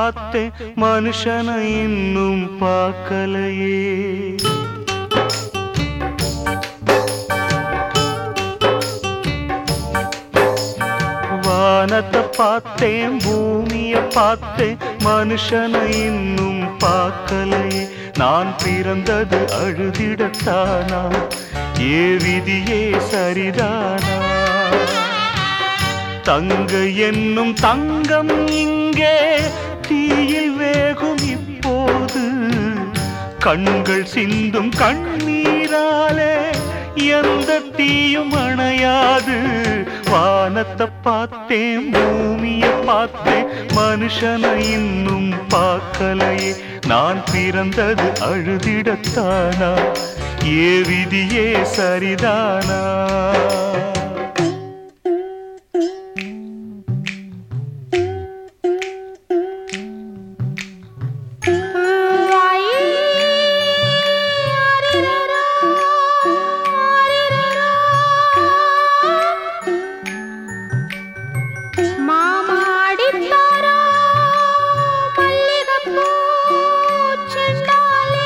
பார்த்தேன் மனுஷனை இன்னும் பார்க்கலையே வானத்தை பார்த்தேன் பூமிய பார்த்தேன் மனுஷனை இன்னும் பார்க்கலையே நான் பிறந்தது அழுதிடத்தானா ஏ விதியே சரிதானா தங்க என்னும் தங்கம் இங்கே தீயில் வேகும் இப்போது கண்கள் சிந்தும் கண்ணீராலே எந்த தீயும் அணையாது வானத்தை பார்த்தேன் பூமிய பார்த்தேன் மனுஷனை இன்னும் பார்க்கலையே நான் பிறந்தது அழுதிடத்தானா ஏ விதியே சரிதானா மாமாடித்தாரோ மல்லிகைப்பூ செண்டாலே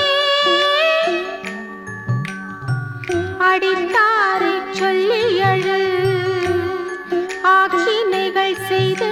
அடித்தாரை சொல்லி எழு ஆக்கினைகள் செய்து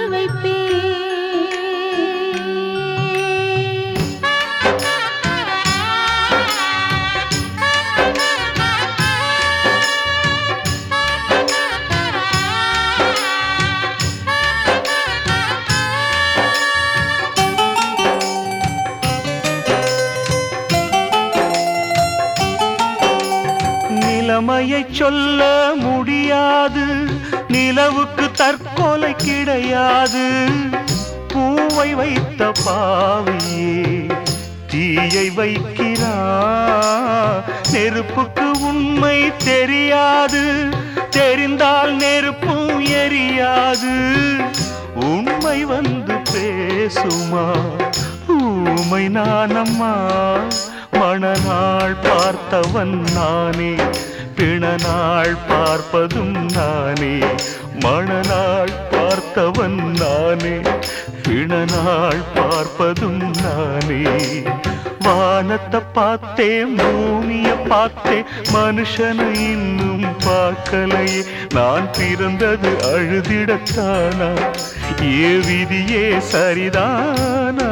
நிலைமையை சொல்ல முடியாது நிலவுக்கு தற்கொலை கிடையாது பூவை வைத்த பாவியே தீயை வைக்கிறா நெருப்புக்கு உண்மை தெரியாது தெரிந்தால் நெருப்பும் எரியாது உண்மை வந்து பேசுமா ஊமை நானம்மா மணநாள் பார்த்தவன் நானே பிணநாள் பார்ப்பதும் நானே மணநாள் பார்த்தவன் நானே பிணநாள் பார்ப்பதும் நானே வானத்தை பார்த்தேன் பூமிய பார்த்தேன் மனுஷனை இன்னும் பார்க்கலையே நான் பிறந்தது அழுதிடத்தானா ஏ விதியே சரிதானா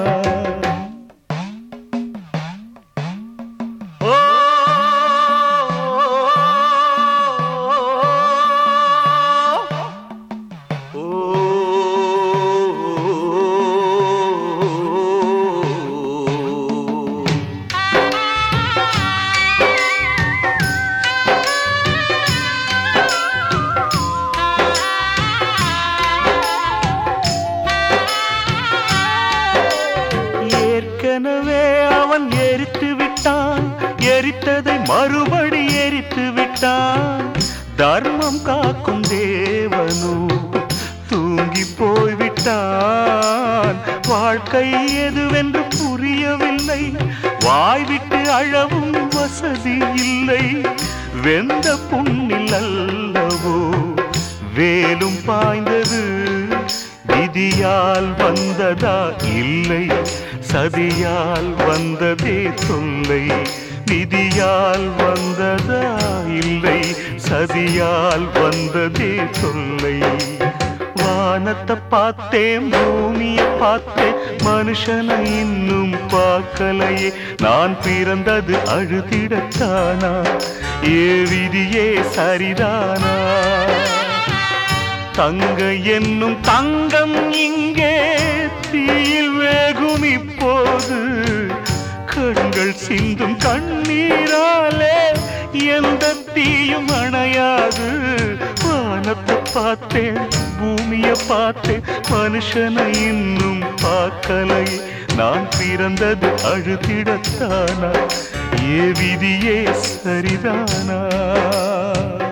ஓ ஏற்கனவே அவன் எரித்து விட்டான் எரித்ததை மறுபடி எரித்து விட்டான் தர்மம் காக்கும் தேவனு தூங்கி போய்விட்டான் வாழ்க்கை எதுவென்று புரியவில்லை வாய் விட்டு அழவும் வசதி இல்லை வெந்த புண்ணில் அல்லவோ வேலும் பாய்ந்தது விதியால் வந்ததா இல்லை சதியால் வந்ததே தொல்லை விதியால் வந்ததா இல்லை சதியால் வந்ததே தொல்லை வானத்தை பார்த்தேன் பூமிய பார்த்தேன் மனுஷனை இன்னும் பார்க்கலையே நான் பிறந்தது அழுதிடத்தானா ஏ விதியே சரிதானா தங்க என்னும் தங்கம் இங்கே தீயில் வேகும் இப்போது கண்கள் சிந்தும் கண்ணீராலே எந்த தீயும் அணையாது வானத்தை பார்த்தேன் பூமிய பார்த்தேன் மனுஷனை இன்னும் பார்க்கலை நான் பிறந்தது அழுதிடத்தானா ஏ விதியே சரிதானா